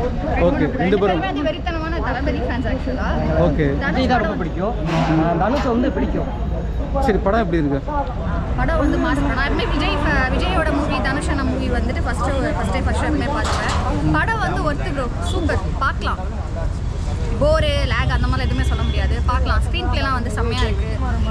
Okay ரெண்டு பேரும் வந்து வெறித்தனமான தளபதி ஃபேன்ஸ் ஆக்சுவலா ஓகே விஜய் தான் ரொம்ப பிடிக்கும் ஆஹ் தனுஷ் வந்து பிடிக்கும் சரி படம் எப்படி இருக்கு படம் வந்து மாஸ் படம் நான் எப்பவுமே விஜய் fa- விஜயோட மூவி தனுஷன மூவி வந்துட்டு ஃபர்ஸ்ட் ஃபர்ஸ்ட் டே ஃபர்ஸ்ட் எப்பவுமே பார்த்துப்பேன் படம் வந்து ஒர்த்து ப்ரோ சூப்பர் பார்க்கலாம் போரு லேக் அந்த மாதிரி எதுவுமே சொல்ல முடியாது பார்க்கலாம் ஸ்க்ரீன் பிளேலாம் வந்து செம்மையாக இருக்கு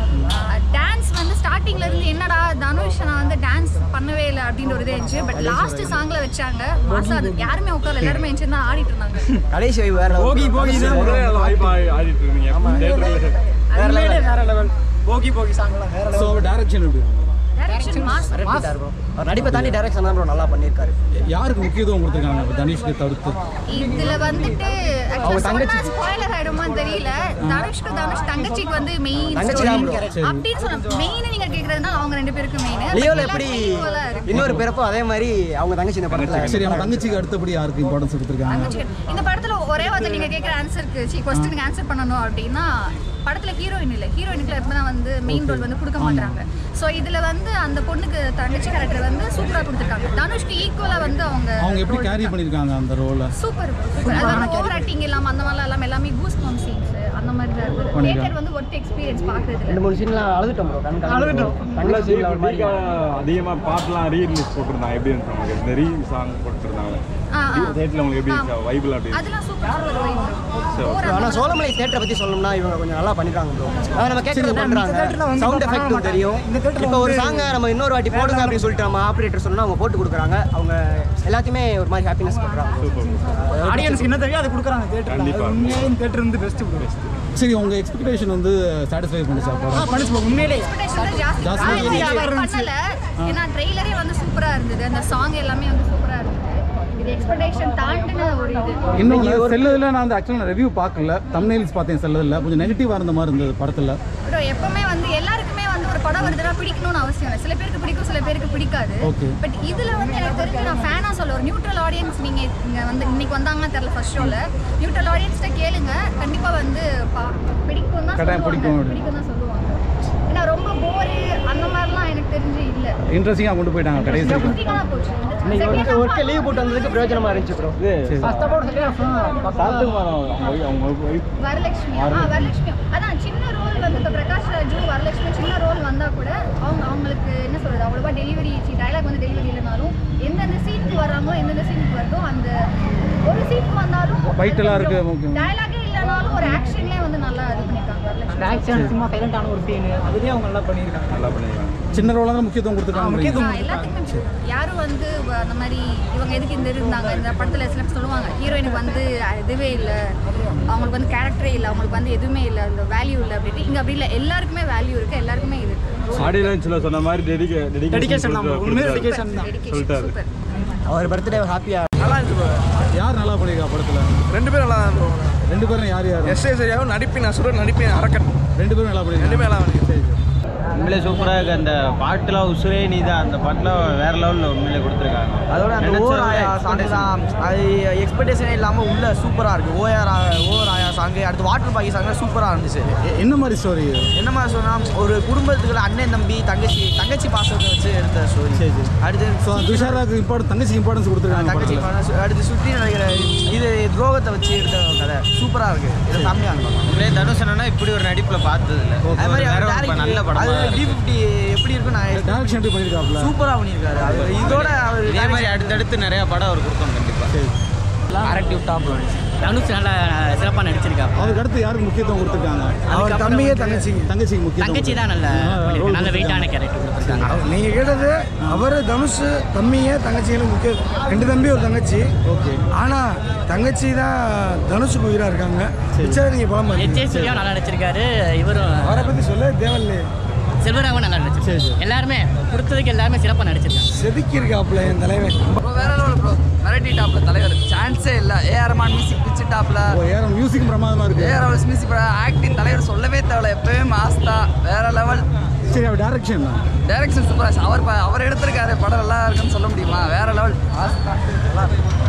டான்ஸ் வந்து ஸ்டார்டிங்ல இருந்து என்னடா தனுஷ் நான் வந்து டான்ஸ் பண்ணவே இல்லை அப்படின்ற ஒரு இது இருந்துச்சு பட் லாஸ்ட் சாங்ல வச்சாங்க மாசம் அது யாருமே உட்காரல எல்லாருமே எஞ்சி தான் ஆடிட்டு இருந்தாங்க கடைசி வைப் வேற போகி போகி ஒரே வாய்ப்பு ஆடிட்டு இருந்தீங்க தேட்டர்ல வேற லெவல் வேற லெவல் போகி போகி சாங்லாம் வேற ஸோ டைரக்ஷன் எப்படி டைரக்ஷன் மாஸ் பண்ணிட்டாரு bro. அவர் நடிப்பை தாண்டி டைரக்ஷன் தான் bro நல்லா பண்ணியிருக்காரு யாருக்கு முக்கியத்துவம் கொடுத்துருக்காங்க தனுஷ்க்கு தவிர்த்து இதுல வந்துட்டு அவங்க தங்கச்சி. ஸ்பாயிலர் ஆயிடுமான்னு தெரியல தனுஷ்க்கு தனுஷ் தங்கச்சிக்கு வந்து மெயின் தங்கச்சி தான் bro. அப்படின்னு சொல்ல மெயின் நீங்க கேக்குறதுனால அவங்க ரெண்டு பேருக்கு மெயின் லியோல எப்படி இன்னொரு பிறப்பும் அதே மாதிரி அவங்க தங்கச்சி இந்த படத்துல சரி அவங்க தங்கச்சிக்கு அடுத்தபடி யாருக்கு இம்பார்ட்டன்ஸ் கொடுத்துருக்காங்க இந்த படத்துல ஒரே வார்த்தை நீங்க கேக்குற ஆன்சருக்கு சி கொஸ்டினுக்கு ஆன்சர் பண்ணணும் அப்படின்னா படத்துல ஹீரோயின் இல்ல ஹீரோயினுக்கு எப்பதான் வந்து மெயின் ரோல் வந்து கொடுக்க மாட்டாங்க சோ இதுல வந்து அந்த பொண்ணுக்கு தங்கச்சி கேரக்டர் வந்து சூப்பரா கொடுத்துருக்காங்க தனுஷ்க்கு ஈக்குவலா வந்து அவங்க அவங்க எப்படி கேரி பண்ணியிருக்காங்க அந்த ரோலை சூப்பர் சூப்பர் அது வந்து ஓவர் ஆக்டிங் இல்லாம அந்த மாதிரிலாம் இல்லாம எல்லாமே கூஸ் பம்ப் சீன்ஸ் அந்த மாதிரி தான் இருக்கு தியேட்டர் வந்து ஒர்த் எக்ஸ்பீரியன்ஸ் பாக்குறதுல ரெண்டு மூணு சீன்லாம் அழுதுட்டோம் ப்ரோ கண் அழுதுட்டோம். தங்கச்சி scene ல ஒரு மாதிரி அதிகமா பாட்டுலாம் ரீ ரிலீஸ் போட்டிருந்தாங்க எப்படி இருந்துச்சு உங்களுக்கு இந்த ரீ சாங் போட்டிருந்தாங்க ஆ, ஆ. தேட்டர்ல உங்களுக்கு எப்படி இருந்துச்சு வைபிள் அப்படி அதெல்லாம் சூப்பர் சூப்பர் வைப் ஆனா சோழமலை தேட்டரை பத்தி சொல்லணும்னா இவங்க கொஞ்சம் நல்லா பண்ணிருக்காங்க ப்ரோ அதை நம்ம கேட்கறது பண்றாங்க சவுண்ட் எஃபெக்ட்டும் தெரியும் இப்போ ஒரு சாங்க நம்ம இன்னொரு வாட்டி போடுங்க அப்படின்னு சொல்லிட்டு நம்ம ஆப்ரேட்டர் சொன்னா அவங்க போட்டு கொடுக்குறாங்க அவங்க எல்லாத்தையுமே ஒரு மாதிரி ஹாப்பினஸ் பண்றாங்க ஆடியன்ஸ்க்கு என்ன தெரியும் அது கொடுக்குறாங்க தேட்டர்ல கண்டிப்பா. உண்மையாவே தேட்டர் வந்து பெஸ்ட் பெஸ்ட் சரி உங்க எக்ஸ்பெக்டேஷன் வந்து சாட்டிஸ்ஃபை பண்ணிச்சா படம் பண்ணிச்சு bro, உண்மையிலே எக்ஸ்பெக்டேஷன் ஜாஸ்தி ஜாஸ்தி ஆனா இருந்துச்சு. இது பண்ணல ஏன்னா ட்ரெய்லரே வந்து சூப்பரா இருந்தது அந்த சாங் எல்லாமே வந்து சூப்பரா இருந்தது இது எக்ஸ்பெக்டேஷன் தாண்டின ஒரு இது இன்னும் செல்லதில் நான் அந்த ஆக்சுவலாக ரிவ்யூ பார்க்கல தம்னைல்ஸ் பார்த்தேன் செல்லதில் கொஞ்சம் நெகட்டிவாக இருந்த மாதிரி இருந்தது படத்தில் ப்ரோ எப்பவுமே வந்து எல்லாருக்குமே வந்து ஒரு படம் வருதுன்னா பிடிக்கணும்னு அவசியம் இல்லை சில பேருக்கு பிடிக்கும் சில பேருக்கு பிடிக்காது Okay. பட் இதுல வந்து எனக்கு தெரிஞ்சு நான் ஃபேனா சொல்ல ஒரு நியூட்ரல் ஆடியன்ஸ் நீங்க இங்க வந்து இன்னைக்கு வந்தாங்கன்னா தெரியல ஃபர்ஸ்ட் ஷோல நியூட்ரல் ஆடியன்ஸ்ட்ட கேளுங்க கண்டிப்பா வந்து பா- பிடிக்கும் தான் கட்டாயம் பிடிக்கும் சொல்லுவாங்க அப்படின்னு. பிடிக்கும் தான் சொல்லுவாங்க ஏன்னா ரொம்ப போரு அந்த மாதிரிலாம் எனக்கு தெரிஞ்சு இல்ல இன்ட்ரெஸ்டிங்காக கொண்டு போயிட்டாங்க கடைசி வரைக்கும். இன்ட்ரெஸ்டிங்கா தான் போச்சு இன்னைக்கு ஒர்க்கு ஒர்க்கு லீவ் போட்டு வந்ததுக்கு பிரயோஜனமா இருந்துச்சு ப்ரோ ஃபர்ஸ்ட் அபவுட் சாத்துக்கு மரம் அவங்க அவங்க wife வரலட்சுமி ஆ வரலட்சுமி அதான் சின்ன ரோல் வந்து இப்போ பிரகாஷ் ராஜு வரலட்சுமி சின்ன ரோல் வந்தா கூட அவங்க அவங்களுக்கு என்ன சொல்றது அவ்வளோவா டெலிவரி டைலாக் வந்து டெலிவரி இல்லைனாலும் எந்தெந்த சீனுக்கு வராங்களோ எந்தெந்த சீனுக்கு வருதோ அந்த ஒரு சீனுக்கு வந்தாலும் Fight எல்லாம் இருக்கு, okay. டைலாகே இல்லைனாலும் ஒரு ஆக்ஷன்லேயே வந்து நல்லா இது பண்ணியிருக்காங்க அந்த வரலட்சுமி ஆக்ஷன் சும்மா சைலண்டான ஒரு சீன் அதுலயே அவங்க நல்லா பண்ணியிருக்காங்க நல்லா பண்ணிருக்காங்க சின்ன ரோலாக தான் முக்கியத்துவம் கொடுத்துருக்காங்க முக்கியத்துவம் ஆ, எல்லாத்துக்குமே யாரும் வந்து வ- அந்த மாதிரி இவங்க எதுக்கு இந்த இருந்தாங்க இந்த படத்தில் சில பேர் சொல்லுவாங்க ஹீரோயினுக்கு வந்து அஹ், இதுவே இல்லை அவங்களுக்கு வந்து கேரக்டரே இல்லை அவங்களுக்கு வந்து எதுவுமே இல்லை அந்த வேல்யூ இல்லை அப்படின்ட்டு இங்கே அப்படி இல்லை எல்லாருக்குமே வேல்யூ இருக்குது எல்லாருக்குமே இது ஆடியோ லான்ச்ல சொன்ன மாதிரி டெடிகே டெடிகேஷன் தான் உண்மையிலே டெடிகேஷன் தான் டெடிகேஷன் சொல்லிட்டாரு. சூப்பர் அவர் பர்த்டே ஹாப்பியா நல்லா இருந்துச்சு bro. யார் நல்லா பண்ணியிருக்கா படத்தில் ரெண்டு பேரும் நல்லா தான் bro. ரெண்டு பேரும் யார் யார் எஸ் ஏ சரியாகவும் நடிப்பின் அசுரன் நடிப்பின் அரக்கன் ரெண்டு பேரும் நல்லா பண்ணியிருக்காங்க ரெண்டுமே நல்லா பண்ணிருக்கு. சரி சரி உண்மையிலே சூப்பராக இருக்குது அந்த பாட்டுலாம் உசுரே நீ தான் அந்த பாட்டுலாம் வேற லெவலில் உண்மையிலே கொடுத்துருக்காங்க அதோட அந்த நினைச்சதை ஓவர் ஆயா விட சாங் தான் அது எக்ஸ்பெக்டேஷனே இல்லாமல் உள்ள சூப்பராக இருக்குது ஓஆர் ஓவர் ஆயா சாங்கு அடுத்து வாட்டர் பாக்கி சாங் சூப்பராக இருந்துச்சு எ- என்ன மாதிரி ஸ்டோரி என்ன மாதிரி சொன்னால் ஒரு குடும்பத்துக்குள்ள அண்ணன் தம்பி தங்கச்சி தங்கச்சி பாசத்தை வச்சு எடுத்த ஸ்டோரி சரி, சரி. அடுத்து ஸோ துஷாராக்கு இம்பார்ட்டன் தங்கச்சிக்கு இம்பார்ட்டன்ஸ் கொடுத்துருக்காங்க தங்கச்சி படத்தில் பாசம், அடுத்து சுற்றி நடக்கிற இது துரோகத்தை வச்சு எடுத்த கதை சூப்பராக இருக்குது இது ஃபேமிலியாக இருக்கும் உண்மையிலே தனுஷ் அண்ணனா இப்படி ஒரு நடிப்பில் பார்த்தது இல்லை அது மாதிரி வேற அவர் ஒரு நல்ல direct- படமா அது டி இருக்கு. ஃபிஃப்டி எப்படி இருக்கும் நான் டேரக்ஷன் எப்படி பண்ணியிருக்காப்ல சூப்பராக பண்ணியிருக்காரு அது இதோட அவர் இதே மாதிரி அடுத்தடுத்து நிறைய படம் அவர் கொடுத்தோம் கண்டிப்பாக சரி ஆக்டிவ் டாப் தனுஷ் நல்லா சிறப்பாக நடிச்சிருக்கா அதுக்கு அடுத்து யாருக்கு முக்கியத்துவம் கொடுத்துருக்காங்க அவர் தம்பியே தங்கச்சிங்க தங்கச்சிக்கு முக்கியத்துவம் தங்கச்சி தான் நல்ல ஆ, role நல்ல வெயிட்டான கொடுத்திருக்காங்க. கேரக்டர் கொடுத்துருக்காங்க நீங்க கேட்டது அவர் தனுஷ் தம்பியே தங்கச்சிகளும் முக்கிய ரெண்டு தம்பி ஒரு தங்கச்சி ஓகே ஆனா தங்கச்சி தான் தனுஷுக்கு உயிரா இருக்காங்க பிக்சர் நீங்க படம் பாருங்க எச்ஏ சூர்யா நல்லா நடிச்சிருக்காரு இவரும் அவரை பத்தி சொல்ல தேவையில்லையே செல்வராகவும் நல்லா சரி, நடிச்சிருக்காரு சரி. எல்லாருமே கொடுத்ததுக்கு எல்லாருமே சிறப்பாக நடிச்சிருக்காங்க செதுக்கி இருக்காப்புல என் தலைவன் வேற லெவல் ப்ரோ வெரைட்டி டாப்ல தலைவர் சான்ஸே இல்லை ஏஆர் ரஹ்மான் மியூசிக் பிச்சு டாப்ல ஓ ஏற மியூசிக் பிரமாதமாக இருக்கு ஏஆர் ரஹ்மான் மியூசிக் ஆக்டிங் தலைவர் சொல்லவே தேவையில்ல எப்பவுமே மாஸ்தா வேற லெவல் சரி அவர் டேரக்ஷன் டைரக்ஷன் சூப்பரா அவர் ப- அவர் எடுத்திருக்காரு படம் நல்லா இருக்குன்னு சொல்ல முடியுமா வேற லெவல் மாஸ்தா நல்லா இருக்கு